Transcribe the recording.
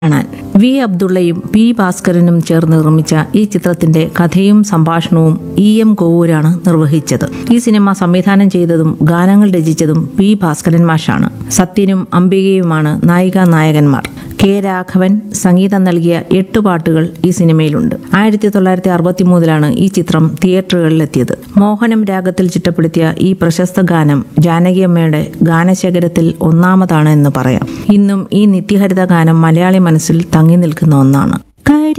കാണാൻ V അബ്ദുള്ളയും P ഭാസ്കരനും ചേർന്ന് നിർമ്മിച്ച ഈ ചിത്രത്തിന്റെ കഥയും സംഭാഷണവും ഇ എം കോവൂരാണ് നിർവഹിച്ചത് ഈ സിനിമ സംവിധാനം ചെയ്തതും ഗാനങ്ങൾ രചിച്ചതും പി ഭാസ്കരൻ മാഷാണ് സത്യനും അംബികയുമാണ് നായികാ നായകന്മാർ കെ രാഘവൻ സംഗീതം നൽകിയ എട്ട് പാട്ടുകൾ ഈ സിനിമയിലുണ്ട് ആയിരത്തി തൊള്ളായിരത്തി അറുപത്തി മൂന്നിലാണ് ഈ ചിത്രം തിയേറ്ററുകളിലെത്തിയത് മോഹനം രാഗത്തിൽ ചിട്ടപ്പെടുത്തിയ ഈ പ്രശസ്ത ഗാനം ജാനകിയമ്മയുടെ ഗാനശേഖരത്തിൽ ഒന്നാമതാണ് എന്ന് പറയാം ഇന്നും ഈ നിത്യഹരിത ഗാനം മലയാളി മനസ്സിൽ തങ്ങി നിൽക്കുന്ന ഒന്നാണ്